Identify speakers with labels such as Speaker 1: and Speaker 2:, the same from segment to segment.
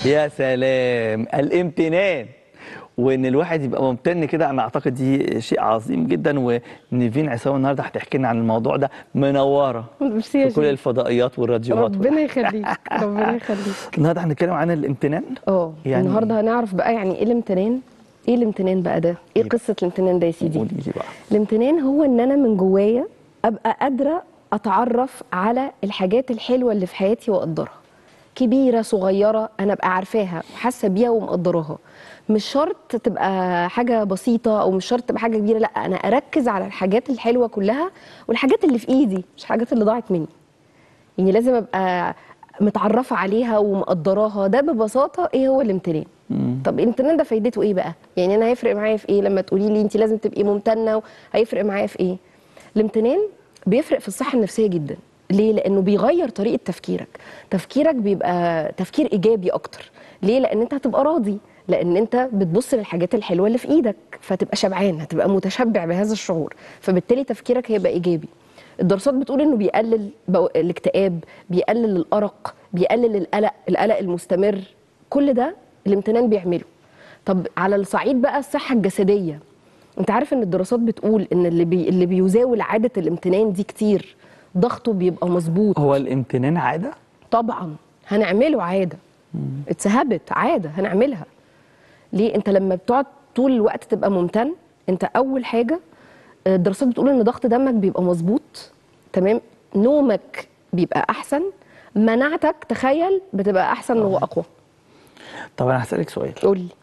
Speaker 1: يا سلام الامتنان وان الواحد يبقى ممتن كده انا اعتقد دي شيء عظيم جدا ونيفين عصام النهارده هتحكي لنا عن الموضوع ده منوره
Speaker 2: ميرسي يا
Speaker 1: في كل
Speaker 2: شيخ.
Speaker 1: الفضائيات والراديوهات
Speaker 2: ربنا يخليك ربنا يخليك
Speaker 1: النهارده هنتكلم عن الامتنان
Speaker 2: اه
Speaker 1: يعني-
Speaker 2: النهارده هنعرف بقى يعني ايه الامتنان ايه الامتنان بقى ده ايه
Speaker 1: إيه
Speaker 2: قصه الامتنان ده يا سيدي
Speaker 1: قولي لي بقى
Speaker 2: الامتنان هو ان انا من جوايا ابقى قادره اتعرف على الحاجات الحلوه اللي في حياتي واقدرها كبيره صغيره انا ابقى عارفاها وحاسه بيها ومقدراها مش شرط تبقى حاجه بسيطه او مش شرط تبقى حاجه كبيره لا انا اركز على الحاجات الحلوه كلها والحاجات اللي في ايدي مش الحاجات اللي ضاعت مني يعني لازم ابقى متعرفه عليها ومقدراها ده ببساطه ايه هو الامتنان طب الامتنان ده فايدته ايه بقى يعني انا هيفرق معايا في ايه لما تقولي لي انت لازم تبقي ممتنه هيفرق معايا في ايه الامتنان بيفرق في الصحه النفسيه جدا ليه لانه بيغير طريقه تفكيرك تفكيرك بيبقى تفكير ايجابي اكتر ليه لان انت هتبقى راضي لان انت بتبص للحاجات الحلوه اللي في ايدك فتبقى شبعان هتبقى متشبع بهذا الشعور فبالتالي تفكيرك هيبقى ايجابي الدراسات بتقول انه بيقلل بو- الاكتئاب بيقلل الارق بيقلل القلق القلق المستمر كل ده الامتنان بيعمله طب على الصعيد بقى الصحه الجسديه انت عارف ان الدراسات بتقول ان اللي بي اللي بيزاول عاده الامتنان دي كتير ضغطه بيبقى مظبوط
Speaker 1: هو الامتنان عاده
Speaker 2: طبعا هنعمله عاده اتسهبت عاده هنعملها ليه انت لما بتقعد طول الوقت تبقى ممتن انت اول حاجه آه، الدراسات بتقول ان ضغط دمك بيبقى مظبوط تمام نومك بيبقى احسن مناعتك تخيل بتبقى احسن واقوى
Speaker 1: طب انا هسالك سؤال
Speaker 2: قول لي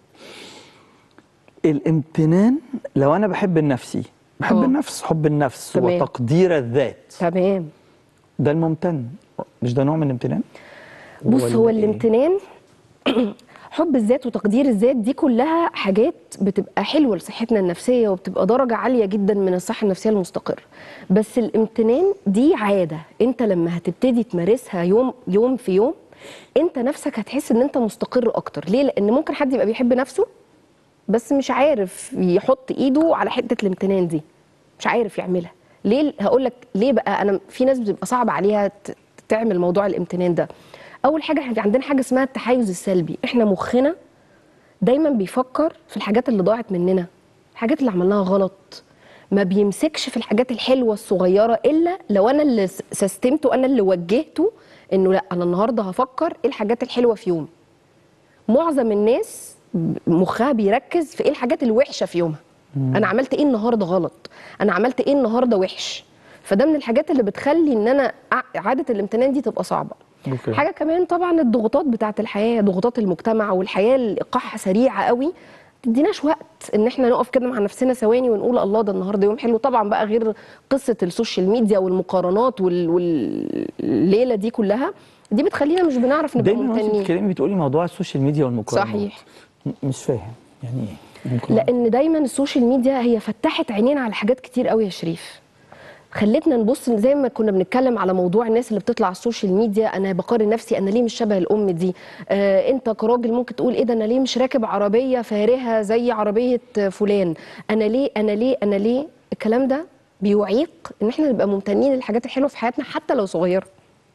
Speaker 1: الامتنان لو انا بحب نفسي بحب
Speaker 2: اه.
Speaker 1: النفس حب النفس
Speaker 2: تمام.
Speaker 1: وتقدير الذات
Speaker 2: تمام
Speaker 1: ده الممتن مش ده نوع من الامتنان
Speaker 2: بص
Speaker 1: ولا
Speaker 2: هو
Speaker 1: إيه؟
Speaker 2: الامتنان حب الذات وتقدير الذات دي كلها حاجات بتبقى حلوه لصحتنا النفسيه وبتبقى درجه عاليه جدا من الصحه النفسيه المستقره بس الامتنان دي عاده انت لما هتبتدي تمارسها يوم يوم في يوم انت نفسك هتحس ان انت مستقر اكتر ليه لان ممكن حد يبقى بيحب نفسه بس مش عارف يحط ايده على حته الامتنان دي مش عارف يعملها ليه هقول لك ليه بقى انا في ناس بتبقى صعب عليها ت- تعمل موضوع الامتنان ده اول حاجه احنا عندنا حاجه اسمها التحيز السلبي احنا مخنا دايما بيفكر في الحاجات اللي ضاعت مننا الحاجات اللي عملناها غلط ما بيمسكش في الحاجات الحلوه الصغيره الا لو انا اللي س- سستمته انا اللي وجهته انه لا انا النهارده هفكر ايه الحاجات الحلوه في يوم معظم الناس مخها بيركز في ايه الحاجات الوحشه في يومها انا عملت ايه النهارده غلط انا عملت ايه النهارده وحش فده من الحاجات اللي بتخلي ان انا ع- عاده الامتنان دي تبقى صعبه
Speaker 1: أوكي.
Speaker 2: حاجه كمان طبعا الضغوطات بتاعه الحياه ضغوطات المجتمع والحياه الايقاعها سريعه قوي تديناش وقت ان احنا نقف كده مع نفسنا ثواني ونقول الله ده النهارده يوم حلو طبعا بقى غير قصه السوشيال ميديا والمقارنات وال- والليله دي كلها دي بتخلينا مش بنعرف نبقى
Speaker 1: دايما وانت
Speaker 2: ممتنين
Speaker 1: بتتكلمي بتقولي موضوع السوشيال ميديا والمقارنات
Speaker 2: صحيح.
Speaker 1: م- مش فاهم يعني ايه مقارنات؟
Speaker 2: لان دايما السوشيال ميديا هي فتحت عينينا على حاجات كتير قوي يا شريف خلتنا نبص زي ما كنا بنتكلم على موضوع الناس اللي بتطلع على السوشيال ميديا انا بقارن نفسي انا ليه مش شبه الام دي آه انت كراجل ممكن تقول ايه ده انا ليه مش راكب عربيه فارهه زي عربيه فلان انا ليه انا ليه انا ليه الكلام ده بيعيق ان احنا نبقى ممتنين للحاجات الحلوه في حياتنا حتى لو صغيره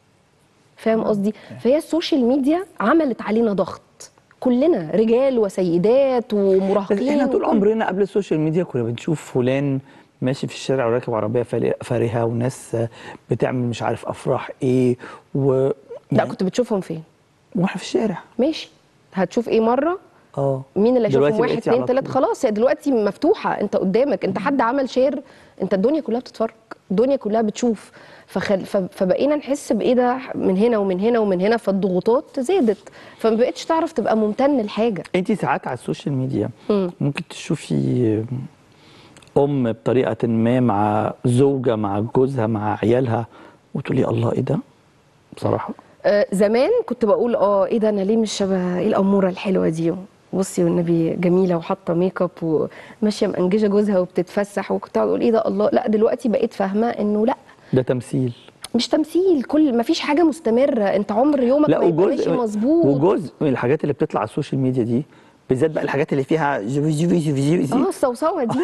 Speaker 2: فاهم قصدي فهي السوشيال ميديا عملت علينا ضغط كلنا رجال وسيدات
Speaker 1: بس
Speaker 2: ومراهقين
Speaker 1: احنا طول
Speaker 2: وكل-
Speaker 1: عمرنا قبل السوشيال ميديا كنا بنشوف فلان ماشي في الشارع وراكب عربيه فارهه- فارهه وناس بتعمل مش عارف افراح ايه و
Speaker 2: لا
Speaker 1: يعني
Speaker 2: كنت بتشوفهم فين
Speaker 1: واحنا في الشارع
Speaker 2: ماشي هتشوف ايه مره
Speaker 1: اه
Speaker 2: مين اللي
Speaker 1: دلوقتي
Speaker 2: هيشوفهم واحد
Speaker 1: بقيتي
Speaker 2: اتنين
Speaker 1: على
Speaker 2: تلاته
Speaker 1: طول.
Speaker 2: خلاص هي دلوقتي مفتوحه انت قدامك انت حد عمل شير انت الدنيا كلها بتتفرج الدنيا كلها بتشوف فخل... ف... فبقينا نحس بايه ده من هنا ومن هنا ومن هنا فالضغوطات زادت فما بقتش تعرف تبقى ممتن لحاجه
Speaker 1: انت ساعات على السوشيال ميديا
Speaker 2: مم.
Speaker 1: ممكن تشوفي ام بطريقه ما مع زوجه مع جوزها مع عيالها وتقولي الله ايه ده بصراحه
Speaker 2: آه زمان كنت بقول اه ايه ده انا ليه مش شبه ايه الاموره الحلوه دي بصي والنبي جميله وحاطه ميك اب وماشيه مأنججه جوزها وبتتفسح وكنت اقعد اقول ايه ده الله لا دلوقتي بقيت فاهمه انه لا
Speaker 1: ده تمثيل
Speaker 2: مش تمثيل كل ما فيش حاجه مستمره انت عمر يومك
Speaker 1: لا
Speaker 2: ما يبقى ماشي
Speaker 1: وجزء
Speaker 2: مظبوط
Speaker 1: وجزء من الحاجات اللي بتطلع على السوشيال ميديا دي بالذات بقى الحاجات اللي فيها جوي جوي جوي جوي
Speaker 2: اه الصوصوه دي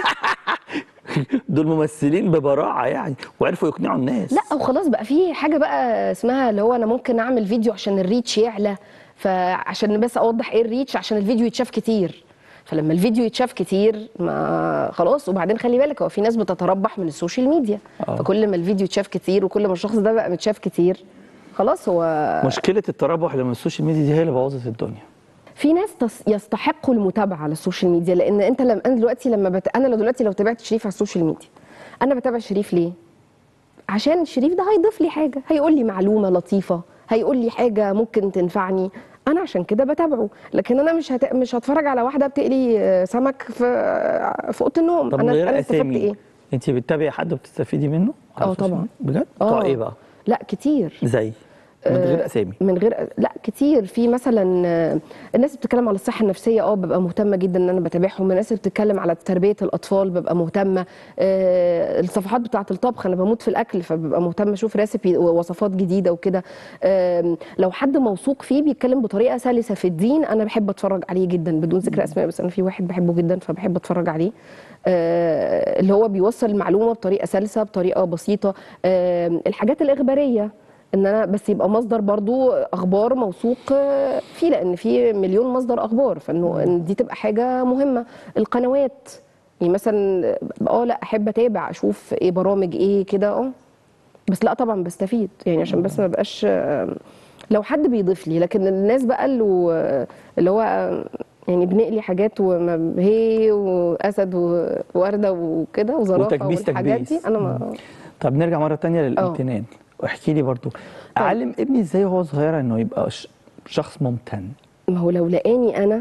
Speaker 1: دول ممثلين ببراعه يعني وعرفوا يقنعوا الناس
Speaker 2: لا وخلاص بقى في حاجه بقى اسمها اللي هو انا ممكن اعمل فيديو عشان الريتش يعلى فعشان بس اوضح ايه الريتش عشان الفيديو يتشاف كتير فلما الفيديو يتشاف كتير ما خلاص وبعدين خلي بالك هو في ناس بتتربح من السوشيال ميديا
Speaker 1: آه.
Speaker 2: فكل ما الفيديو يتشاف كتير وكل ما الشخص ده بقى متشاف كتير خلاص هو
Speaker 1: مشكله التربح اللي من السوشيال ميديا دي هي اللي بوظت الدنيا
Speaker 2: في ناس تس- يستحقوا المتابعه على السوشيال ميديا لان انت لما انا دلوقتي لما بت... انا لو دلوقتي لو تابعت شريف على السوشيال ميديا انا بتابع شريف ليه عشان شريف ده هيضيف لي حاجه هيقول لي معلومه لطيفه هيقول لي حاجه ممكن تنفعني انا عشان كده بتابعه لكن انا مش هت... مش هتفرج على واحده بتقلي آه، سمك في آه، في اوضه النوم
Speaker 1: طب
Speaker 2: انا
Speaker 1: من غير
Speaker 2: انا استفدت
Speaker 1: اسامي
Speaker 2: ايه
Speaker 1: انت بتتابعي حد وبتستفيدي منه على
Speaker 2: آه
Speaker 1: السوشيال
Speaker 2: طبعاً.
Speaker 1: ميديا؟ بجد بتوع ايه بقى
Speaker 2: لا كتير
Speaker 1: زي من غير اسامي
Speaker 2: من غير لا كتير في مثلا آه، الناس اللي بتتكلم على الصحه النفسيه اه ببقى مهتمه جدا ان انا بتابعهم الناس اللي بتتكلم على تربيه الاطفال ببقى مهتمه آه، الصفحات بتاعه الطبخ انا بموت في الاكل فببقى مهتمه اشوف ريسيبي ووصفات جديده وكده آم، لو حد موثوق فيه بيتكلم بطريقه سلسه في الدين انا بحب اتفرج عليه جدا بدون ذكر اسماء بس انا في واحد بحبه جدا فبحب اتفرج عليه آه، اللي هو بيوصل المعلومه بطريقه سلسه بطريقه بسيطه آم، الحاجات الاخباريه ان انا بس يبقى مصدر برضو اخبار موثوق آه، فيه لان في مليون مصدر اخبار فانه إن دي تبقى حاجه مهمه القنوات يعني مثلا اه لا احب اتابع اشوف ايه برامج ايه كده اه بس لا طبعا بستفيد يعني عشان بس ما بقاش آه، لو حد بيضيف لي لكن الناس بقى اللي آه، اللي هو آه، يعني بنقلي حاجات وهي واسد وورده وكده وزرافه
Speaker 1: وتكبيس
Speaker 2: والحاجات دي
Speaker 1: تكبيس.
Speaker 2: انا ما
Speaker 1: طب نرجع مره تانية للامتنان واحكي لي برضو اعلم ابني ازاي وهو صغير انه يبقى ش- شخص ممتن
Speaker 2: ما هو لو لقاني انا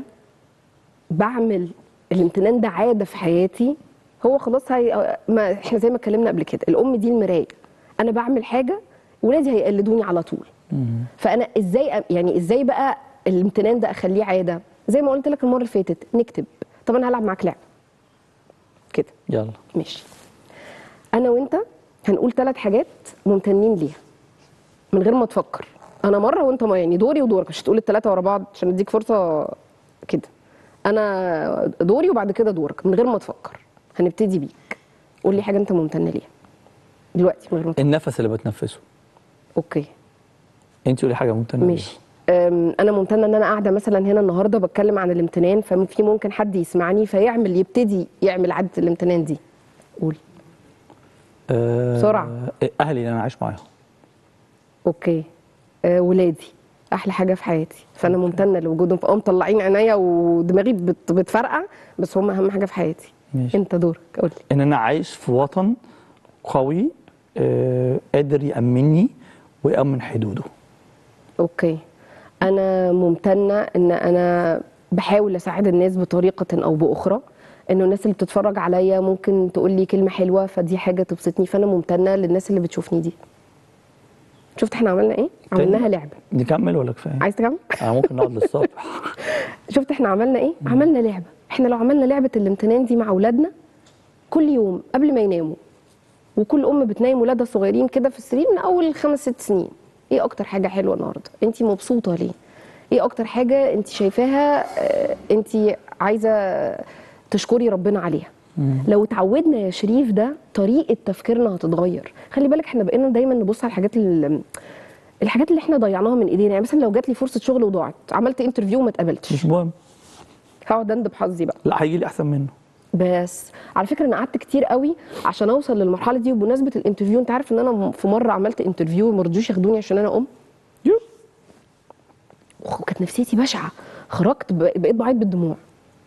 Speaker 2: بعمل الامتنان ده عاده في حياتي هو خلاص هي ما احنا زي ما اتكلمنا قبل كده الام دي المرايه انا بعمل حاجه ولادي هيقلدوني على طول فانا ازاي أ- يعني ازاي بقى الامتنان ده اخليه عاده زي ما قلت لك المره اللي فاتت نكتب طب انا هلعب معاك لعبه كده
Speaker 1: يلا
Speaker 2: ماشي انا وانت هنقول ثلاث حاجات ممتنين ليها من غير ما تفكر انا مره وانت ما يعني دوري ودورك مش هتقول الثلاثه ورا بعض عشان اديك فرصه كده انا دوري وبعد كده دورك من غير ما تفكر هنبتدي بيك قول لي حاجه انت ممتن ليها دلوقتي من غير ما تفكر
Speaker 1: النفس اللي بتنفسه
Speaker 2: اوكي
Speaker 1: انت قولي حاجه ممتنه
Speaker 2: ماشي أم، انا ممتنه ان انا قاعده مثلا هنا النهارده بتكلم عن الامتنان ففي ممكن حد يسمعني فيعمل يبتدي يعمل عاده الامتنان دي قول
Speaker 1: أه
Speaker 2: بسرعة.
Speaker 1: اهلي اللي انا عايش معاهم
Speaker 2: اوكي آه ولادي احلى حاجه في حياتي فانا ممتنه لوجودهم فهم مطلعين عينيا ودماغي بت- بتفرقع بس هم اهم حاجه في حياتي
Speaker 1: ماشي.
Speaker 2: انت دورك قول لي
Speaker 1: ان انا عايش في وطن قوي آه قادر يامنني ويامن حدوده
Speaker 2: اوكي انا ممتنه ان انا بحاول اساعد الناس بطريقه او باخرى انه الناس اللي بتتفرج عليا ممكن تقول لي كلمه حلوه فدي حاجه تبسطني فانا ممتنه للناس اللي بتشوفني دي شفت احنا عملنا ايه عملناها لعبه
Speaker 1: نكمل ولا كفايه؟
Speaker 2: عايز تكمل
Speaker 1: انا ممكن نقعد للصبح
Speaker 2: شفت احنا عملنا ايه عملنا لعبه احنا لو عملنا لعبه الامتنان دي مع اولادنا كل يوم قبل ما يناموا وكل ام بتنام ولادها الصغيرين كده في السرير من اول خمس ست سنين ايه اكتر حاجه حلوه النهارده انت مبسوطه ليه ايه اكتر حاجه انت شايفاها آه، انت عايزه تشكري ربنا عليها لو اتعودنا يا شريف ده طريقه تفكيرنا هتتغير خلي بالك احنا بقينا دايما نبص على الحاجات ال- الحاجات اللي احنا ضيعناها من ايدينا يعني مثلا لو جات لي فرصه شغل وضاعت عملت انترفيو وما اتقبلتش
Speaker 1: مش مهم
Speaker 2: هقعد اندب حظي بقى
Speaker 1: لا هيجي لي احسن منه
Speaker 2: بس على فكره انا قعدت كتير قوي عشان اوصل للمرحله دي وبمناسبه الانترفيو انت عارف ان انا في مره عملت انترفيو وما رضوش ياخدوني عشان انا ام
Speaker 1: يو.
Speaker 2: وكانت نفسيتي بشعه خرجت ب- بقيت بعيط بالدموع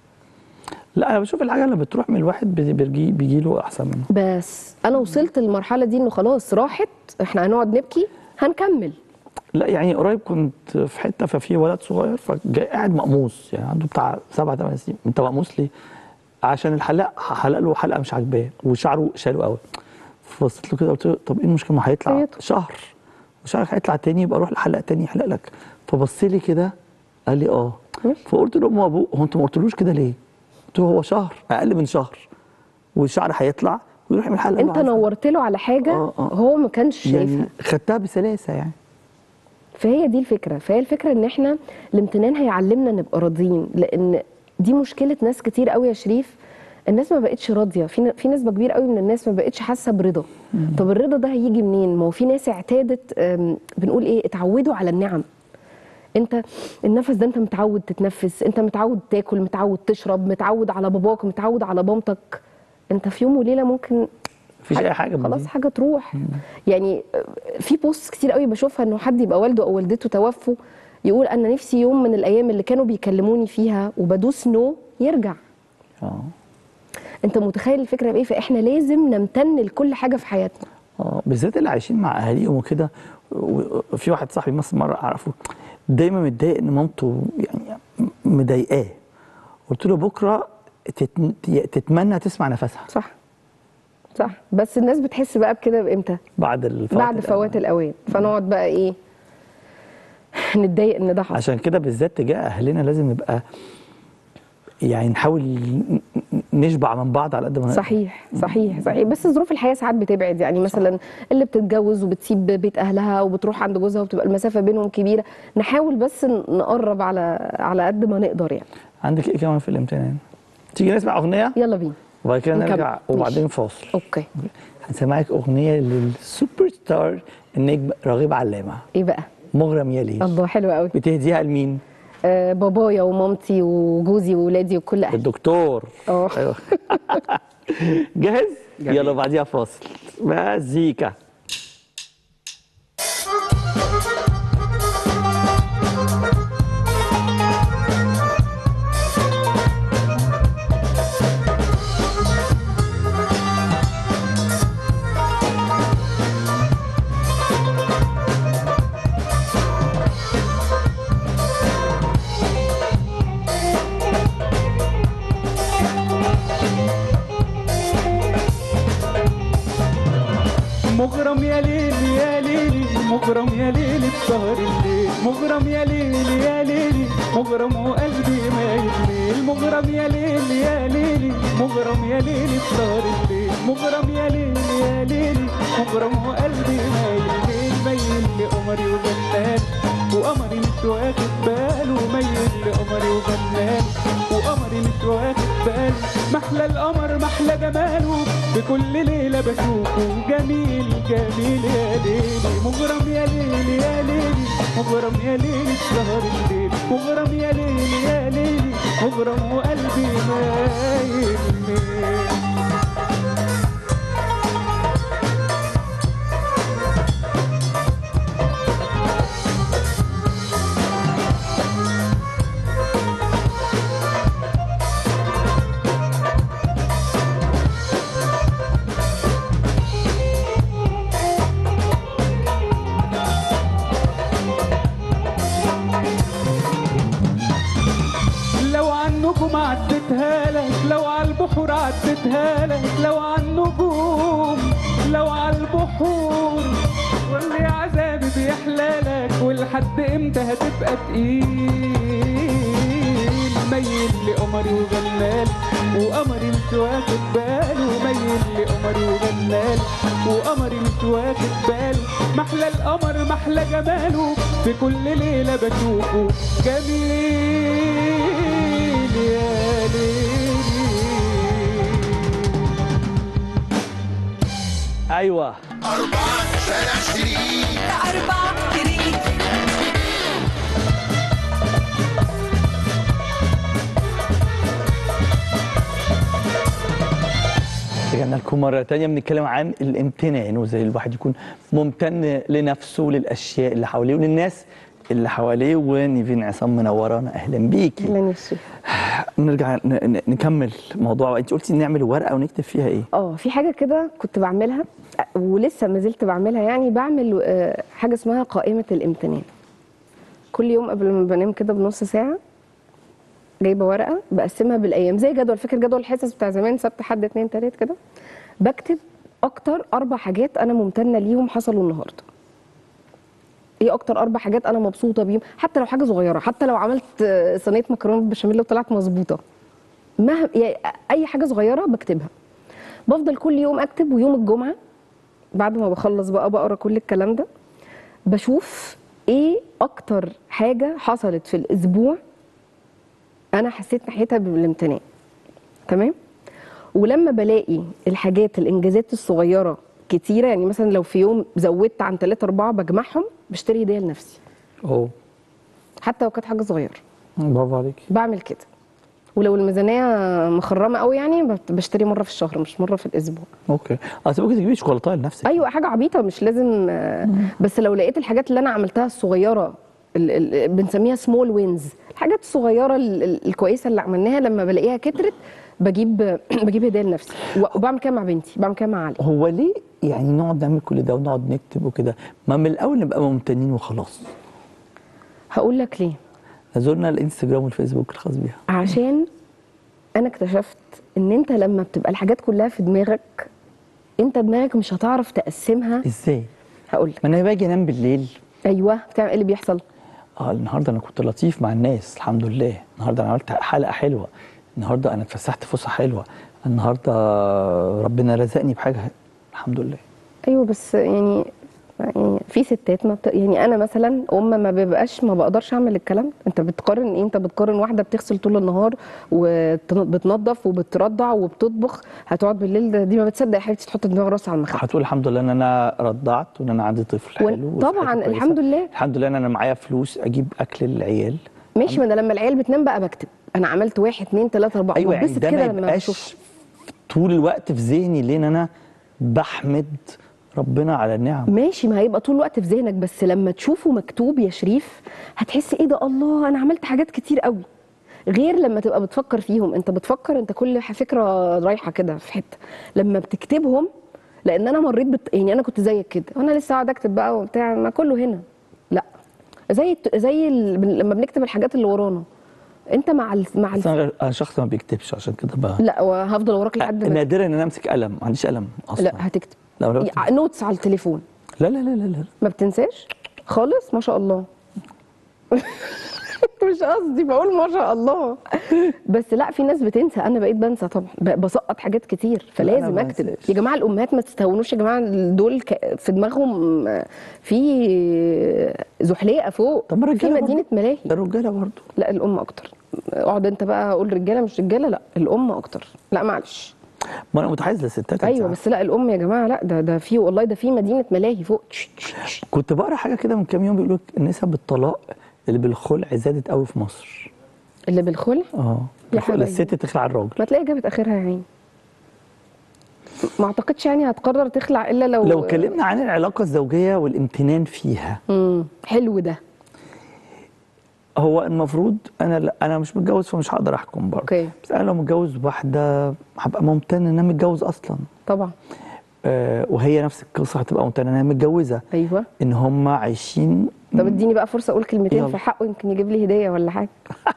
Speaker 1: لا انا بشوف الحاجه اللي بتروح من الواحد بي- بيجي بيجي له احسن منه
Speaker 2: بس انا وصلت للمرحله دي انه خلاص راحت احنا هنقعد نبكي هنكمل
Speaker 1: لا يعني قريب كنت في حته ففي ولد صغير فقاعد مقموص يعني عنده بتاع سبع ثمان سنين انت مقموص ليه؟ عشان الحلاق حلق له حلقه مش عاجباه وشعره شاله قوي فبصيت له كده قلت له طب ايه المشكله ما هيطلع
Speaker 2: عيط.
Speaker 1: شهر وشعرك هيطلع تاني يبقى روح لحلق تاني يحلق لك فبص لي كده قال لي اه
Speaker 2: ماشي.
Speaker 1: فقلت له امه وابوه هو انتوا ما قلتلوش كده ليه؟ قلت له هو شهر اقل من شهر والشعر هيطلع ويروح يعمل حلقه
Speaker 2: انت نورت له على حاجه
Speaker 1: آه، آه.
Speaker 2: هو ما كانش شايفها
Speaker 1: يعني خدتها بسلاسه يعني
Speaker 2: فهي دي الفكره فهي الفكره ان احنا الامتنان هيعلمنا نبقى راضيين لان دي مشكله ناس كتير قوي يا شريف الناس ما بقتش راضيه في ن- في نسبه كبيره قوي من الناس ما بقتش حاسه برضا طب الرضا ده هيجي منين ما هو في ناس اعتادت أم، بنقول ايه اتعودوا على النعم انت النفس ده انت متعود تتنفس انت متعود تاكل متعود تشرب متعود على باباك متعود على مامتك انت في يوم وليله ممكن
Speaker 1: مفيش اي حاجه من
Speaker 2: خلاص
Speaker 1: دي.
Speaker 2: حاجه تروح يعني في بوست كتير قوي بشوفها انه حد يبقى والده او والدته توفوا يقول انا نفسي يوم من الايام اللي كانوا بيكلموني فيها وبدوس نو يرجع
Speaker 1: اه
Speaker 2: انت متخيل الفكره بايه فاحنا لازم نمتن لكل حاجه في حياتنا
Speaker 1: اه بالذات اللي عايشين مع اهاليهم وكده و- وفي واحد صاحبي مثلا مره اعرفه دايما متضايق ان مامته يعني مضايقاه قلت له بكره تت- تتمنى تسمع نفسها
Speaker 2: صح صح بس الناس بتحس بقى بكده بامتى
Speaker 1: بعد الفوات
Speaker 2: بعد فوات الاوان فنقعد بقى ايه نتضايق ان ده حصل
Speaker 1: عشان كده بالذات تجاه اهلنا لازم نبقى يعني نحاول ن- ن- نشبع من بعض على قد ما نقدر
Speaker 2: صحيح صحيح صحيح بس ظروف الحياه ساعات بتبعد يعني مثلا اللي بتتجوز وبتسيب بيت اهلها وبتروح عند جوزها وبتبقى المسافه بينهم كبيره نحاول بس نقرب على على قد ما نقدر يعني
Speaker 1: عندك ايه كمان في الامتنان تيجي نسمع اغنيه
Speaker 2: يلا بينا
Speaker 1: وبعد كده
Speaker 2: نكمل.
Speaker 1: نرجع
Speaker 2: ماشي.
Speaker 1: وبعدين فاصل
Speaker 2: اوكي
Speaker 1: هنسمعك اغنيه للسوبر ستار النجم رغيب علامه
Speaker 2: ايه بقى
Speaker 1: مغرم يا ليل
Speaker 2: الله حلو قوي
Speaker 1: بتهديها لمين؟
Speaker 2: آه بابايا ومامتي وجوزي وولادي وكل اهلي
Speaker 1: الدكتور
Speaker 2: اه.
Speaker 1: ايوه جاهز؟
Speaker 3: جميل.
Speaker 1: يلا بعديها فاصل مزيكا
Speaker 3: مغرم يا ليل يا ليلي مغرم يا ليل بسهر الليل مغرم يا ليل يا ليلي مغرم وقلبي ما يتميل مغرم يا ليل يا ليلي مغرم يا ليل بسهر الليل مغرم يا ليل يا ليلي مغرم وقلبي ما يتميل ميل لقمري وجنان وقمري مش واخد باله ميل لقمري وجنان وقمري مش واخد باله محلى القمر محلى جماله بكل ليلة بشوفه جميل جميل يا ليلي مغرم يا ليلي يا ليلي مغرم يا ليلي سهر الليل مغرم يا ليلي يا ليلي مغرم وقلبي مايل ميل لو عن النجوم عدتها لك لو على البحور عدتها لك لو على النجوم لو على البحور واللي عذابي بيحلى لك ولحد امتى هتبقى تقيل ميل لقمري وجنال وقمري مش واخد باله ميل لقمري وجنال وقمري مش واخد باله محلى القمر محلى جماله في كل ليلة بشوفه جميل يا ليلي
Speaker 1: ايوه
Speaker 4: أربعة شارع شريك
Speaker 5: أربعة تريد
Speaker 1: رجعنا لكم مرة تانية بنتكلم عن الامتنان وازاي الواحد يكون ممتن لنفسه وللأشياء اللي حواليه وللناس اللي حواليه ونيفين عصام منورانا أهلا بيكي
Speaker 2: اهلا يا شيخ
Speaker 1: نرجع ن- ن- نكمل موضوع انت قلتي نعمل ورقة ونكتب فيها ايه؟
Speaker 2: اه في حاجه كده كنت بعملها أ- ولسه ما زلت بعملها يعني بعمل آه، حاجه اسمها قائمه الامتنان كل يوم قبل ما بنام كده بنص ساعه جايبه ورقه بقسمها بالايام زي جدول فاكر جدول الحصص بتاع زمان سبت حد اتنين تلات كده بكتب اكتر اربع حاجات انا ممتنه ليهم حصلوا النهارده ايه اكتر اربع حاجات انا مبسوطه بيهم حتى لو حاجه صغيره حتى لو عملت آه، صينيه مكرونه بالبشاميل وطلعت مظبوطه مهما يعني اي حاجه صغيره بكتبها بفضل كل يوم اكتب ويوم الجمعه بعد ما بخلص بقى بقرا كل الكلام ده بشوف ايه اكتر حاجه حصلت في الاسبوع انا حسيت ناحيتها بالامتنان تمام ولما بلاقي الحاجات الانجازات الصغيره كتيره يعني مثلا لو في يوم زودت عن 3 4 بجمعهم بشتري هديه لنفسي
Speaker 1: اوه
Speaker 2: حتى لو كانت حاجه صغيره
Speaker 1: برافو عليكي
Speaker 2: بعمل كده ولو الميزانيه مخرمه قوي يعني بت- بشتري مره في الشهر مش مره في الاسبوع
Speaker 1: اوكي اصل ممكن تجيبي شوكولاته لنفسك
Speaker 2: ايوه حاجه عبيطه مش لازم آه، بس لو لقيت الحاجات اللي انا عملتها الصغيره ال- ال- بنسميها سمول وينز الحاجات الصغيره ال- ال- الكويسه اللي عملناها لما بلاقيها كترت بجيب بجيب هديه لنفسي وبعمل كده مع بنتي بعمل كده مع علي
Speaker 1: هو ليه يعني نقعد نعمل كل ده ونقعد نكتب وكده ما من الاول نبقى ممتنين وخلاص
Speaker 2: هقول لك ليه
Speaker 1: زورنا الانستجرام والفيسبوك الخاص بيها
Speaker 2: عشان انا اكتشفت ان انت لما بتبقى الحاجات كلها في دماغك انت دماغك مش هتعرف تقسمها
Speaker 1: ازاي
Speaker 2: هقول لك
Speaker 1: ما انا باجي انام بالليل
Speaker 2: ايوه بتعمل ايه اللي بيحصل
Speaker 1: اه النهارده انا كنت لطيف مع الناس الحمد لله النهارده انا عملت حلقه حلوه النهارده انا اتفسحت فسحه حلوه النهارده ربنا رزقني بحاجه الحمد لله
Speaker 2: ايوه بس يعني يعني في ستات ما بت... يعني انا مثلا ام ما بيبقاش ما بقدرش اعمل الكلام ده. انت بتقارن ايه انت بتقارن واحده بتغسل طول النهار وبتنظف وبترضع وبتطبخ هتقعد بالليل ده دي ما بتصدق يا حبيبتي تحط دماغ راسها على المخده
Speaker 1: هتقول الحمد لله ان انا رضعت وان انا عندي طفل
Speaker 2: وإن-
Speaker 1: حلو
Speaker 2: طبعاً،
Speaker 1: وصحته كويسة.
Speaker 2: الحمد لله.
Speaker 1: الحمد لله ان انا معايا فلوس اجيب اكل للعيال
Speaker 2: ماشي ما انا لما العيال بتنام بقى بكتب انا عملت واحد اتنين تلاته اربعه
Speaker 1: ايوه يعني
Speaker 2: وببسط
Speaker 1: ده ما
Speaker 2: كده لما بشوف
Speaker 1: يبقاش طول الوقت في ذهني ليه ان انا بحمد ربنا على النعم
Speaker 2: ماشي ما هيبقى طول الوقت في ذهنك بس لما تشوفه مكتوب يا شريف هتحس ايه ده الله انا عملت حاجات كتير قوي غير لما تبقى بتفكر فيهم انت بتفكر انت كل ح- فكره رايحه كده في حته لما بتكتبهم لان انا مريت بت... يعني انا كنت زيك كده وانا لسه قاعده اكتب بقى وبتاع ما كله هنا لا زي الت- زي ال... لما بنكتب الحاجات اللي ورانا انت مع ال... مع
Speaker 1: بس
Speaker 2: ال...
Speaker 1: انا انا شخص ما بيكتبش عشان كده بقى
Speaker 2: لا وهفضل وراك لحد ما
Speaker 1: نادرا ان انا امسك قلم ما عنديش قلم اصلا
Speaker 2: لا هتكتب
Speaker 1: لا ولا بكتب.
Speaker 2: يع- نوتس على التليفون
Speaker 1: لا لا لا لا, لا.
Speaker 2: ما بتنساش خالص ما شاء الله مش قصدي بقول ما شاء الله بس لا في ناس بتنسى انا بقيت بنسى طبعا ب- بسقط حاجات كتير
Speaker 1: أنا
Speaker 2: فلازم
Speaker 1: ما
Speaker 2: اكتب
Speaker 1: بنساش.
Speaker 2: يا جماعه الامهات ما تستهونوش يا جماعه دول ك- في دماغهم في زحليقه فوق
Speaker 1: طب ما
Speaker 2: في
Speaker 1: الرجاله
Speaker 2: مدينه
Speaker 1: برضه.
Speaker 2: ملاهي
Speaker 1: الرجاله برضه
Speaker 2: لا الام اكتر اقعد انت بقى اقول رجاله مش رجاله لا الام اكتر لا معلش
Speaker 1: ما انا متحيز للستات أنت
Speaker 2: ايوه
Speaker 1: عارف.
Speaker 2: بس لا الام يا جماعه لا ده ده في والله ده في مدينه ملاهي فوق تش- تش- تش.
Speaker 1: كنت بقرا حاجه كده من كام يوم بيقول لك نسب الطلاق اللي بالخلع زادت قوي في مصر
Speaker 2: اللي بالخلع
Speaker 1: اه
Speaker 2: يا
Speaker 1: الخلع
Speaker 2: حبايبي.
Speaker 1: الست تخلع الراجل
Speaker 2: ما تلاقي جابت اخرها يا عيني ما اعتقدش يعني هتقرر تخلع الا لو
Speaker 1: لو اتكلمنا عن العلاقه الزوجيه والامتنان فيها
Speaker 2: امم حلو ده
Speaker 1: هو المفروض انا لا انا مش متجوز فمش هقدر احكم برضه
Speaker 2: أوكي.
Speaker 1: بس انا لو متجوز واحده هبقى ممتن ان انا متجوز اصلا
Speaker 2: طبعا
Speaker 1: آه وهي نفس القصه هتبقى ممتنه ان هي متجوزه
Speaker 2: ايوه
Speaker 1: ان هم عايشين
Speaker 2: طب اديني بقى فرصه اقول كلمتين
Speaker 1: يلا.
Speaker 2: في حقه يمكن يجيب لي هديه ولا حاجه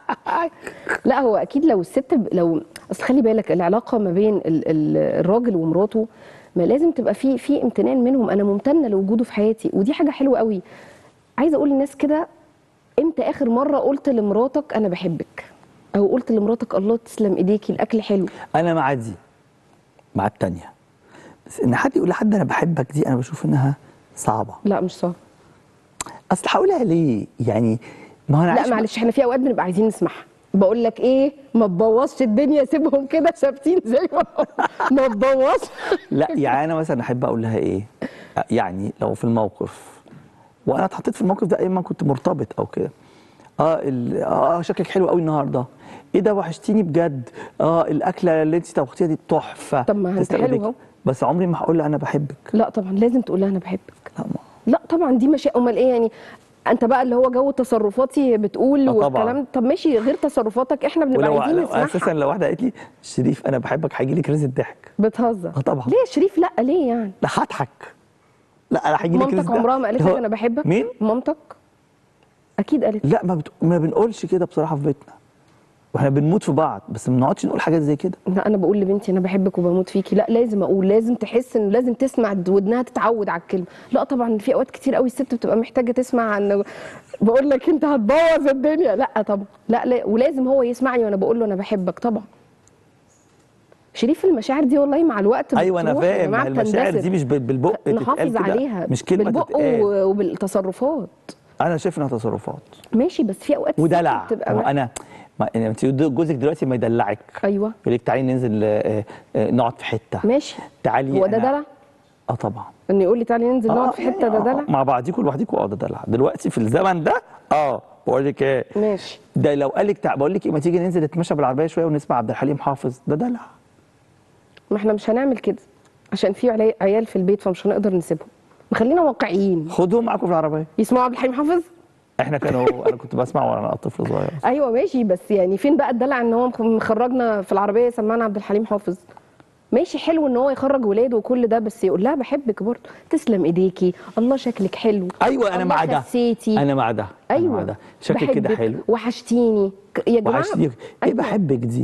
Speaker 2: لا هو اكيد لو الست ب... لو اصل خلي بالك العلاقه ما بين ال... ال... الراجل ومراته ما لازم تبقى في في امتنان منهم انا ممتنه لوجوده في حياتي ودي حاجه حلوه قوي عايزه اقول للناس كده امتى اخر مره قلت لمراتك انا بحبك او قلت لمراتك الله تسلم ايديكي الاكل حلو
Speaker 1: انا مع دي مع التانية بس ان حد يقول لحد انا بحبك دي انا بشوف انها صعبه
Speaker 2: لا مش صعب
Speaker 1: اصل هقولها ليه يعني ما هو انا
Speaker 2: لا
Speaker 1: عايش
Speaker 2: معلش احنا في اوقات بنبقى عايزين نسمعها بقول لك ايه ما تبوظش الدنيا سيبهم كده ثابتين زي ما هم. ما تبوظش
Speaker 1: لا يعني انا مثلا احب اقول لها ايه يعني لو في الموقف وانا اتحطيت في الموقف ده ايام ما كنت مرتبط او كده اه ال- اه شكلك حلو قوي النهارده ايه ده وحشتيني بجد اه الاكله اللي انت طبختيها دي تحفه
Speaker 2: طب ما انت
Speaker 1: تسلم
Speaker 2: حلو
Speaker 1: إيديك.
Speaker 2: أهو.
Speaker 1: بس عمري ما هقول لها انا بحبك
Speaker 2: لا طبعا لازم تقول لها انا بحبك
Speaker 1: لا ما
Speaker 2: لا طبعا دي مشاكل امال ايه يعني انت بقى اللي هو جو تصرفاتي بتقول
Speaker 1: آه طبعاً.
Speaker 2: والكلام طب ماشي غير تصرفاتك احنا بنبقى
Speaker 1: ولو
Speaker 2: عايزين
Speaker 1: لو اساسا
Speaker 2: نسمعها
Speaker 1: لو واحده قالت لي شريف انا بحبك هيجي لي كريز الضحك
Speaker 2: بتهزر
Speaker 1: آه طبعاً.
Speaker 2: ليه يا شريف لا ليه يعني
Speaker 1: لا هضحك لا انا هيجي لي كريز
Speaker 2: مامتك عمرها ما قالت لك انا بحبك
Speaker 1: مين؟
Speaker 2: مامتك اكيد قالت
Speaker 1: لا ما, بت... ما بنقولش كده بصراحه في بيتنا واحنا بنموت في بعض بس ما بنقعدش نقول حاجات زي كده
Speaker 2: لا انا بقول لبنتي انا بحبك وبموت فيكي لا لازم اقول لازم تحس ان لازم تسمع ودنها تتعود على الكلمه لا طبعا في اوقات كتير قوي الست بتبقى محتاجه تسمع عن بقول لك انت هتبوظ الدنيا لا طبعا لا, لا ولازم هو يسمعني وانا بقول له انا بحبك طبعا شريف المشاعر دي والله مع الوقت
Speaker 1: ايوه انا
Speaker 2: بتروح يا
Speaker 1: فاهم
Speaker 2: جماعة
Speaker 1: ما المشاعر
Speaker 2: بتندثر.
Speaker 1: دي مش بال- بالبق تتقال
Speaker 2: نحافظ
Speaker 1: كده.
Speaker 2: عليها
Speaker 1: مش كلمه
Speaker 2: بالبق
Speaker 1: تتقال
Speaker 2: و- وبالتصرفات
Speaker 1: انا شايف انها تصرفات
Speaker 2: ماشي بس في اوقات الست
Speaker 1: ودلع
Speaker 2: بتبقى
Speaker 1: ما هو انا ما انت جوزك دلوقتي ما يدلعك
Speaker 2: ايوه
Speaker 1: يقول لك تعالي ننزل آه، آه، نقعد في حته
Speaker 2: ماشي
Speaker 1: تعالي
Speaker 2: هو ده
Speaker 1: أنا-
Speaker 2: دلع
Speaker 1: اه طبعا
Speaker 2: انه يقول لي تعالي ننزل نقعد في حته ده
Speaker 1: آه،
Speaker 2: دلع
Speaker 1: مع بعضيكوا لوحديكوا اه ده دلع دلوقتي في الزمن ده اه بقول لك ايه
Speaker 2: ماشي
Speaker 1: ده لو قال لك تع... بقول لك ايه ما تيجي ننزل نتمشى بالعربيه شويه ونسمع عبد الحليم حافظ ده دلع
Speaker 2: ما احنا مش هنعمل كده عشان في عيال- عيال في البيت فمش هنقدر نسيبهم خلينا واقعيين
Speaker 1: خدوهم معاكم في العربيه
Speaker 2: يسمعوا عبد الحليم حافظ
Speaker 1: احنا كانوا انا كنت بسمع وانا طفل صغير
Speaker 2: ايوه ماشي بس يعني فين بقى الدلع ان هو مخ- مخرجنا في العربيه يسمعنا عبد الحليم حافظ ماشي حلو ان هو يخرج ولاده وكل ده بس يقول لها بحبك برضه تسلم ايديكي الله شكلك حلو
Speaker 1: ايوه انا
Speaker 2: الله
Speaker 1: مع ده
Speaker 2: خسيتي
Speaker 1: انا مع ده أنا
Speaker 2: ايوه
Speaker 1: مع ده شكلك كده
Speaker 2: بحبك،
Speaker 1: حلو
Speaker 2: وحشتيني ك- يا جماعه
Speaker 1: وحشتني ايه
Speaker 2: أيوة.
Speaker 1: بحبك دي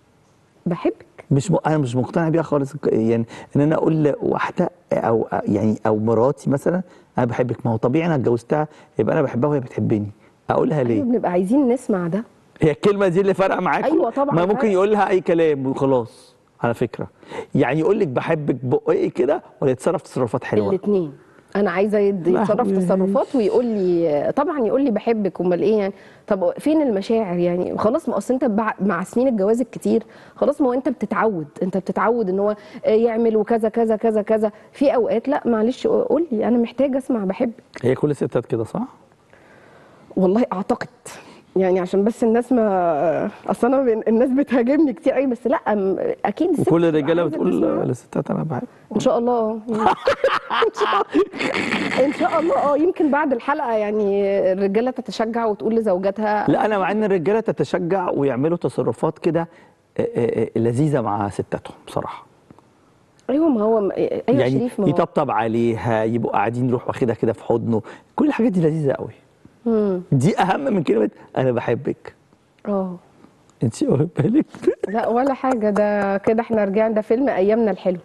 Speaker 2: بحبك
Speaker 1: مش م... انا مش مقتنع بيها خالص يعني ان انا اقول لواحده او يعني او مراتي مثلا انا بحبك ما هو طبيعي انا اتجوزتها يبقى انا بحبها وهي بتحبني اقولها
Speaker 2: ايوه
Speaker 1: ليه
Speaker 2: بنبقى عايزين نسمع ده
Speaker 1: هي الكلمه دي اللي فارقه معاكم
Speaker 2: أيوة طبعاً
Speaker 1: ما ممكن
Speaker 2: فارقة.
Speaker 1: يقول لها اي كلام وخلاص على فكره يعني يقول لك بحبك بقى كده ولا يتصرف تصرفات حلوه
Speaker 2: الاثنين انا عايزه يد- يتصرف
Speaker 1: لهوي.
Speaker 2: تصرفات ويقول لي طبعا يقول لي بحبك امال ايه يعني طب فين المشاعر يعني خلاص ما اصل انت بع- مع سنين الجواز الكتير خلاص ما هو انت بتتعود انت بتتعود ان هو يعمل وكذا كذا كذا كذا في اوقات لا معلش قول لي انا محتاجه اسمع بحبك
Speaker 1: هي كل الستات كده صح
Speaker 2: والله اعتقد يعني عشان بس الناس ما اصل انا بن- الناس بتهاجمني كتير قوي بس لا م- اكيد الست
Speaker 1: وكل
Speaker 2: بتبقى
Speaker 1: الرجاله
Speaker 2: عايزة
Speaker 1: بتقول
Speaker 2: تسمع.
Speaker 1: للستات انا بحب
Speaker 2: ان شاء الله اه ان شاء الله ان شاء الله اه يمكن بعد الحلقه يعني الرجاله تتشجع وتقول لزوجاتها
Speaker 1: لا انا مع ان الرجاله تتشجع ويعملوا تصرفات كده آه، آه، آه، لذيذه مع ستاتهم بصراحه
Speaker 2: ايوه ما هو ايوه
Speaker 1: يعني
Speaker 2: شريف ما هو
Speaker 1: يطبطب عليها يبقوا قاعدين يروح واخدها كده في حضنه كل الحاجات دي لذيذه قوي
Speaker 2: مم.
Speaker 1: دي اهم من كلمه انا بحبك
Speaker 2: اه
Speaker 1: انت واخد بالك
Speaker 2: لا ولا حاجه ده كده احنا رجعنا ده فيلم ايامنا الحلو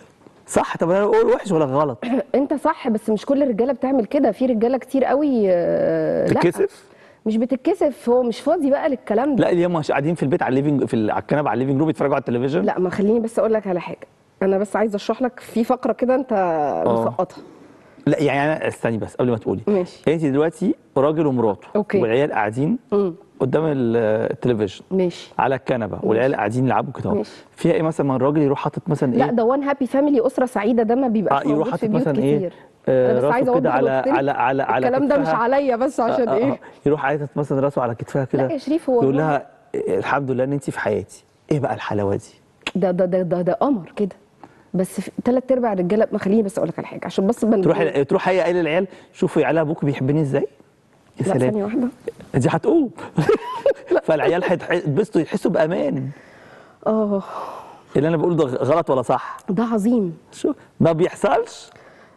Speaker 1: صح طب انا بقول وحش ولا غلط
Speaker 2: انت صح بس مش كل الرجاله بتعمل كده في رجاله كتير قوي آه، لا
Speaker 1: تتكسف
Speaker 2: مش بتتكسف هو مش فاضي بقى للكلام ده
Speaker 1: لا اللي هم مش قاعدين في البيت على الليفنج في ال- على الكنبه على الليفنج روم يتفرجوا على التلفزيون
Speaker 2: لا ما خليني بس اقول لك على حاجه انا بس عايزه اشرح لك في فقره كده انت مسقطها
Speaker 1: لا يعني انا استني بس قبل ما تقولي
Speaker 2: ماشي.
Speaker 1: انت دلوقتي راجل ومراته
Speaker 2: أوكي.
Speaker 1: والعيال قاعدين
Speaker 2: مم.
Speaker 1: قدام ال- التلفزيون
Speaker 2: ماشي
Speaker 1: على الكنبه والعيال قاعدين يلعبوا كده أهو.
Speaker 2: ماشي.
Speaker 1: فيها ايه مثلا ما الراجل يروح حاطط مثلا ايه
Speaker 2: لا ده وان هابي فاميلي اسره سعيده ده ما بيبقاش
Speaker 1: آه، يروح
Speaker 2: موجود
Speaker 1: حاطط
Speaker 2: في بيوت
Speaker 1: مثلا
Speaker 2: كتير
Speaker 1: ايه آه،
Speaker 2: انا بس
Speaker 1: راسه
Speaker 2: عايزه
Speaker 1: كده
Speaker 2: اوضح
Speaker 1: على
Speaker 2: لنقطتين.
Speaker 1: على على على
Speaker 2: الكلام ده مش
Speaker 1: كتفها.
Speaker 2: عليا بس عشان
Speaker 1: آه، آه،
Speaker 2: ايه
Speaker 1: آه. يروح عايز مثلا راسه على كتفها كده
Speaker 2: لا يا شريف هو
Speaker 1: يقول
Speaker 2: هو-
Speaker 1: لها إيه، الحمد لله ان انت في حياتي ايه بقى الحلاوه دي
Speaker 2: ده ده ده ده, ده قمر كده بس ثلاث ارباع الرجاله ما خليني بس اقول لك على حاجه عشان بس بن...
Speaker 1: تروح تروح هي قايله للعيال شوفوا يا عيال ابوك بيحبني ازاي يا
Speaker 2: لا ثانيه
Speaker 1: سلام
Speaker 2: واحده
Speaker 1: دي هتقوم فالعيال هيتبسطوا يحسوا بامان
Speaker 2: اه
Speaker 1: اللي انا بقوله ده غلط ولا صح
Speaker 2: ده عظيم
Speaker 1: شو ما بيحصلش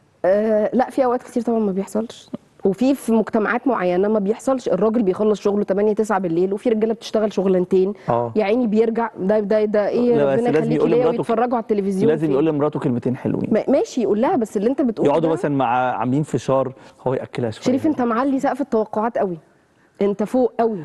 Speaker 2: آه لا في اوقات كتير طبعا ما بيحصلش وفي في مجتمعات معينه ما بيحصلش الراجل بيخلص شغله 8 9 بالليل وفي رجاله بتشتغل شغلانتين
Speaker 1: آه.
Speaker 2: يا عيني بيرجع ده ده ده ايه
Speaker 1: لا، بس
Speaker 2: ربنا
Speaker 1: لازم
Speaker 2: يخليكي
Speaker 1: يقول
Speaker 2: ليا
Speaker 1: لمراته-
Speaker 2: ويتفرجوا على التلفزيون
Speaker 1: لازم
Speaker 2: فيه.
Speaker 1: يقول لمراته كلمتين حلوين
Speaker 2: ما- ماشي يقول لها بس اللي انت بتقوله
Speaker 1: يقعدوا
Speaker 2: ده-
Speaker 1: مثلا مع عاملين فشار هو ياكلها شويه
Speaker 2: شريف انت معلي سقف التوقعات قوي انت فوق قوي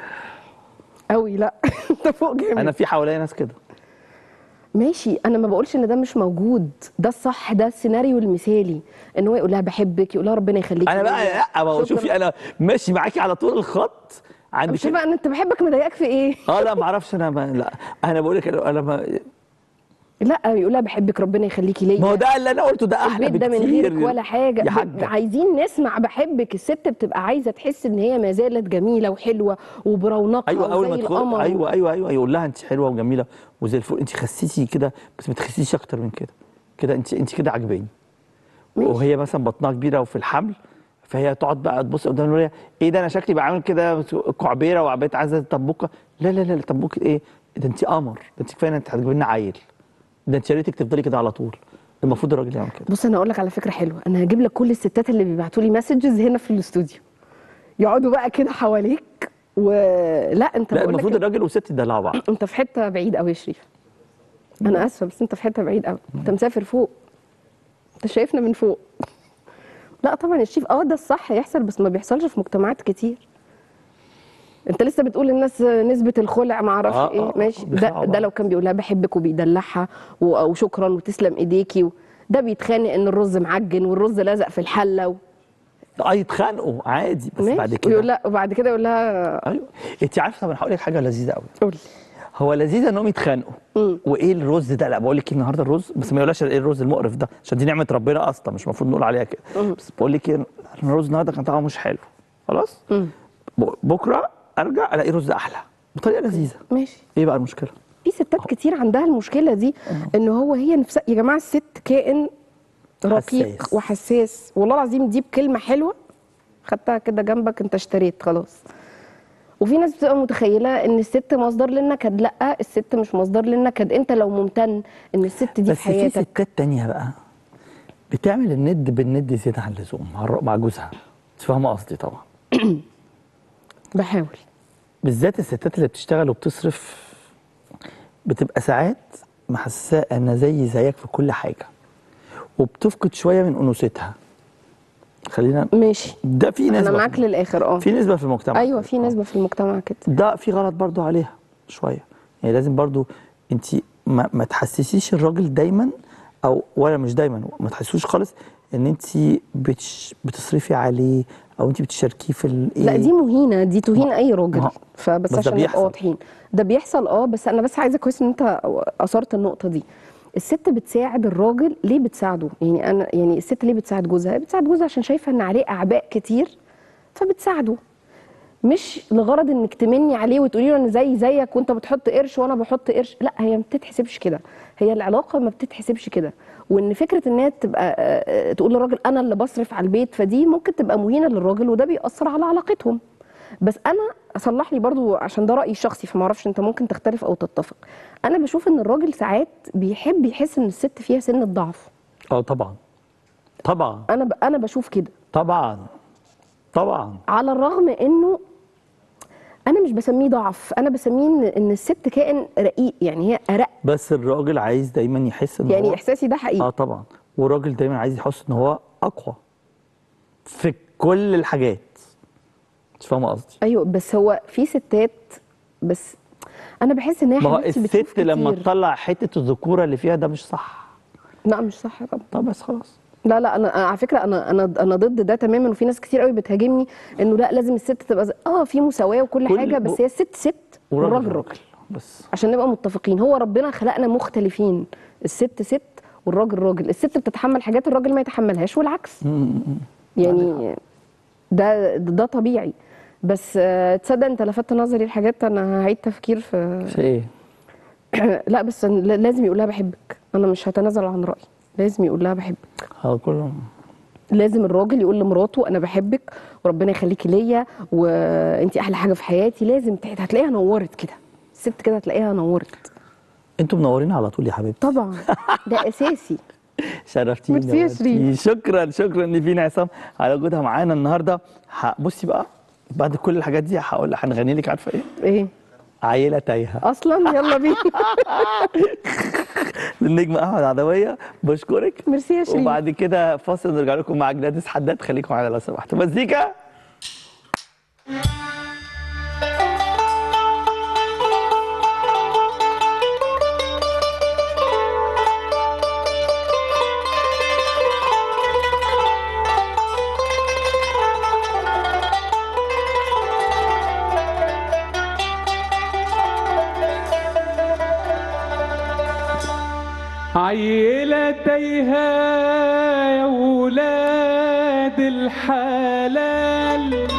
Speaker 2: قوي لا انت فوق جامد
Speaker 1: انا في حواليا ناس كده
Speaker 2: ماشي انا ما بقولش ان ده مش موجود ده الصح ده السيناريو المثالي ان هو يقول لها بحبك يقول لها ربنا يخليكي
Speaker 1: انا بقى
Speaker 2: ليا.
Speaker 1: لا ما هو
Speaker 2: شكراً.
Speaker 1: شوفي انا ماشي معاكي على طول الخط عندي
Speaker 2: مش
Speaker 1: كده
Speaker 2: بقى ان انت بحبك مضايقك في ايه
Speaker 1: اه لا ما اعرفش انا ما لا انا بقول لك انا ما
Speaker 2: لا يقول لها بحبك ربنا يخليكي ليا
Speaker 1: ما هو ده اللي انا قلته ده احلى
Speaker 2: البيت ده من
Speaker 1: بكتير
Speaker 2: غيرك ولا حاجه
Speaker 1: يا
Speaker 2: ب-
Speaker 1: حاجه
Speaker 2: عايزين نسمع بحبك الست بتبقى عايزه تحس ان هي ما زالت جميله وحلوه وبرونقها
Speaker 1: ايوه اول ما
Speaker 2: وزي
Speaker 1: تدخل
Speaker 2: القمر
Speaker 1: ايوه ايوه ايوه يقول لها انت حلوه وجميله وزي الفل انت خسيتي كده بس ما تخسيش اكتر من كده كده انت انت كده عجباني
Speaker 2: ماشي.
Speaker 1: وهي مثلا بطنها كبيره وفي الحمل فهي تقعد بقى تبص قدام الوليه ايه ده انا شكلي بعمل كده كعبيره وعبيت عايزه تطبقها لا لا لا طبقي ايه ده انت قمر ده انت كفايه انت هتجيب لنا عيل ده انت يا ريتك تفضلي كده على طول المفروض الراجل يعمل كده
Speaker 2: بص انا اقول لك على فكره حلوه انا هجيب لك كل الستات اللي بيبعتوا لي مسجز هنا في الاستوديو يقعدوا بقى كده حواليك ولا انت
Speaker 1: لا
Speaker 2: بقول
Speaker 1: المفروض
Speaker 2: لك
Speaker 1: الراجل والست يدلعوا بعض
Speaker 2: انت في حته بعيد قوي يا شريف انا اسفه بس انت في حته بعيد قوي انت مسافر فوق انت شايفنا من فوق لا طبعا يا شريف اه ده الصح يحصل بس ما بيحصلش في مجتمعات كتير انت لسه بتقول الناس نسبه الخلع ما اعرفش
Speaker 1: آه،
Speaker 2: ايه
Speaker 1: آه،
Speaker 2: ماشي
Speaker 1: بيخلعوا
Speaker 2: ده
Speaker 1: بعض.
Speaker 2: ده لو كان بيقول لها بحبك وبيدلعها و- وشكرا وتسلم ايديكي و... ده بيتخانق ان الرز معجن والرز لازق في الحله و...
Speaker 1: اه يتخانقوا عادي بس
Speaker 2: ماشي.
Speaker 1: بعد
Speaker 2: ويقول
Speaker 1: كده
Speaker 2: لا وبعد كده يقول لها
Speaker 1: ايوه انت عارفه طب انا هقول لك حاجه لذيذه قوي
Speaker 2: قولي
Speaker 1: هو لذيذ انهم يتخانقوا
Speaker 2: مم.
Speaker 1: وايه الرز ده لا بقول لك إيه النهارده الرز بس ما يقولهاش ايه الرز المقرف ده عشان دي نعمه ربنا اصلا مش المفروض نقول عليها كده بس بقول لك ايه الرز النهارده كان طعمه مش حلو خلاص
Speaker 2: مم.
Speaker 1: ب- بكره ارجع الاقي رز احلى بطريقه لذيذه
Speaker 2: ماشي
Speaker 1: ايه بقى المشكله
Speaker 2: في ستات كتير عندها المشكله دي ان هو هي نفسها يا جماعه الست كائن رقيق
Speaker 1: حساس.
Speaker 2: وحساس والله العظيم دي بكلمه حلوه خدتها كده جنبك انت اشتريت خلاص وفي ناس بتبقى متخيله ان الست مصدر للنكد لا الست مش مصدر للنكد انت لو ممتن ان الست دي
Speaker 1: بس
Speaker 2: في
Speaker 1: في
Speaker 2: حياتك
Speaker 1: ستات تانية بقى بتعمل الند بالند زياده عن اللزوم مع الر- مع جوزها انت فاهمه قصدي طبعا
Speaker 2: بحاول
Speaker 1: بالذات الستات اللي بتشتغل وبتصرف بتبقى ساعات محسساه انا زي زيك في كل حاجه وبتفقد شويه من انوثتها خلينا
Speaker 2: ماشي
Speaker 1: ده في
Speaker 2: انا
Speaker 1: نسبه
Speaker 2: معاك للاخر اه
Speaker 1: في نسبه في المجتمع
Speaker 2: ايوه في نسبه في المجتمع كده
Speaker 1: ده في غلط برضو عليها شويه يعني لازم برضو انت ما, ما تحسسيش الراجل دايما او ولا مش دايما ما تحسسوش خالص ان انت بتش بتصرفي عليه او انت بتشاركيه في ال-
Speaker 2: لا دي مهينه دي تهين
Speaker 1: ما-
Speaker 2: اي راجل
Speaker 1: ما-
Speaker 2: فبس
Speaker 1: بس ده
Speaker 2: عشان نبقى
Speaker 1: بيحصل.
Speaker 2: واضحين ده بيحصل اه بس انا بس عايزه كويس ان انت اثرت النقطه دي الست بتساعد الراجل ليه بتساعده يعني انا يعني الست ليه بتساعد جوزها بتساعد جوزها عشان شايفه ان عليه اعباء كتير فبتساعده مش لغرض انك تمني عليه وتقولي له انا زي زيك وانت بتحط قرش وانا بحط قرش لا هي ما بتتحسبش كده هي العلاقه ما بتتحسبش كده وان فكره ان هي تبقى آه، آه، تقول للراجل انا اللي بصرف على البيت فدي ممكن تبقى مهينه للراجل وده بيأثر على علاقتهم بس انا اصلح لي برضو عشان ده رايي الشخصي فما اعرفش انت ممكن تختلف او تتفق انا بشوف ان الراجل ساعات بيحب يحس ان الست فيها سن الضعف
Speaker 1: اه طبعا طبعا
Speaker 2: انا ب... انا بشوف كده
Speaker 1: طبعا طبعا
Speaker 2: على الرغم انه انا مش بسميه ضعف انا بسميه ان إن الست كائن رقيق يعني هي ارق
Speaker 1: بس الراجل عايز دايما يحس ان
Speaker 2: يعني
Speaker 1: هو
Speaker 2: احساسي ده حقيقي
Speaker 1: اه طبعا والراجل دايما عايز يحس ان هو اقوى في كل الحاجات مش فاهمه قصدي
Speaker 2: ايوه بس هو في ستات بس انا بحس ان هي
Speaker 1: ما هو
Speaker 2: حبيبتي بتشوف
Speaker 1: الست لما
Speaker 2: كتير.
Speaker 1: تطلع حته الذكوره اللي فيها ده مش صح
Speaker 2: لا مش صح طبعا
Speaker 1: طب بس خلاص
Speaker 2: لا لا انا أنا على فكره انا انا انا ضد ده تماما وفي ناس كتير قوي بتهاجمني انه لا لازم الست تبقى زي اه في مساواه وكل
Speaker 1: كل-
Speaker 2: حاجه بس هي الست ست والراجل راجل
Speaker 1: بس
Speaker 2: عشان نبقى متفقين هو ربنا خلقنا مختلفين الست ست والراجل راجل الست بتتحمل حاجات الراجل ما يتحملهاش والعكس يعني ده ده طبيعي بس آه، تصدق انت لفتت نظري لحاجات انا هعيد تفكير في
Speaker 1: في ايه
Speaker 2: لا بس ل- لازم يقول لها بحبك انا مش هتنازل عن رايي لازم يقول لها بحبك
Speaker 1: اه كله
Speaker 2: لازم الراجل يقول لمراته انا بحبك وربنا يخليكي ليا وانت احلى حاجه في حياتي لازم ت- هتلاقيها نورت كده الست كده هتلاقيها نورت
Speaker 1: انتوا منورين على طول يا حبيبتي
Speaker 2: طبعا ده اساسي
Speaker 1: شرفتيني
Speaker 2: ميرسي يا
Speaker 1: ونورتيني.
Speaker 2: شريف.
Speaker 1: شكرا شكرا لفينا عصام على وجودها معانا النهارده ح- بصي بقى بعد كل الحاجات دي هقول هنغني لك عارفه ايه
Speaker 2: ايه
Speaker 1: عيله تايهه
Speaker 2: اصلا يلا بينا
Speaker 1: للنجم احمد عدويه بشكرك
Speaker 2: ميرسي يا شريف
Speaker 1: وبعد كده فاصل نرجع لكم مع جلاديس حداد خليكم معانا لو سمحتوا مزيكا
Speaker 3: عيلة تايهة يا ولاد الحلال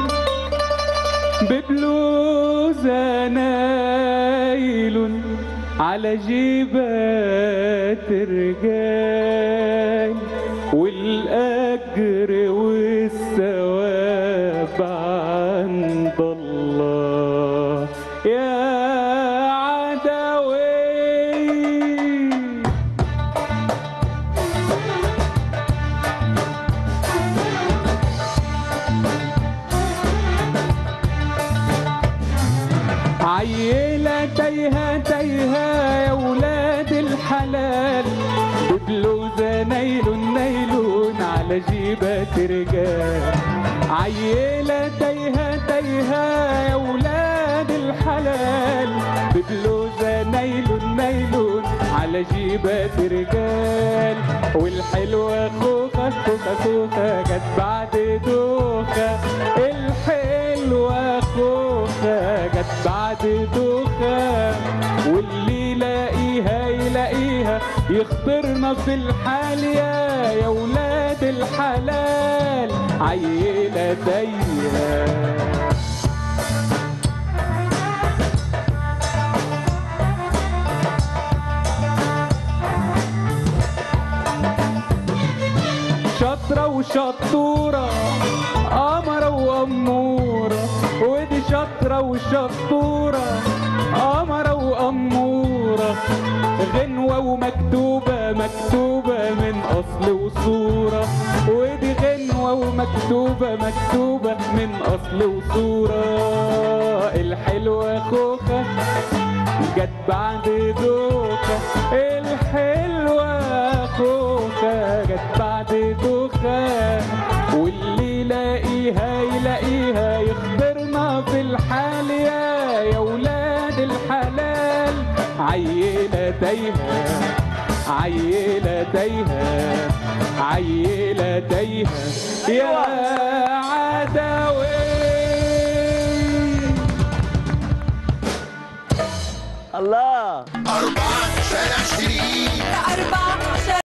Speaker 3: ببلوزة نايل على جيبات رجال والأجر والثواب عند الله يا عدوي عيلة تايهة تايهة يا ولاد الحلال ببلوزة نايلون نايلون على جيبات رجال عيلة تايهة تايهة يا ولاد الحلال ببلوزة نايلون نايلون على جيبات رجال والحلوة خوخة خوخة خوخة جت بعد دوخة الحلوة خوخة جت بعد دوخة واللي يلاقيها يلاقيها يخطرنا في الحال يا يا ولاد الحلال عيلة دايرة وشطورة قمرة وأمورة ودي شاطرة وشطورة قمرة وأمورة غنوة ومكتوبة مكتوبة من أصل وصورة ودي غنوة ومكتوبة مكتوبة من أصل وصورة الحلوة خوخة جت بعد دوخة الحلوة خوخة جت بعد دوخة واللي يلاقيها يلاقيها يخبرنا في الحال يا يا ولاد الحلال عيلة تايهة عيلة تايهة عيلة تايهة يا عدوي
Speaker 1: الله
Speaker 4: أربعة شارع شريف
Speaker 5: أربعة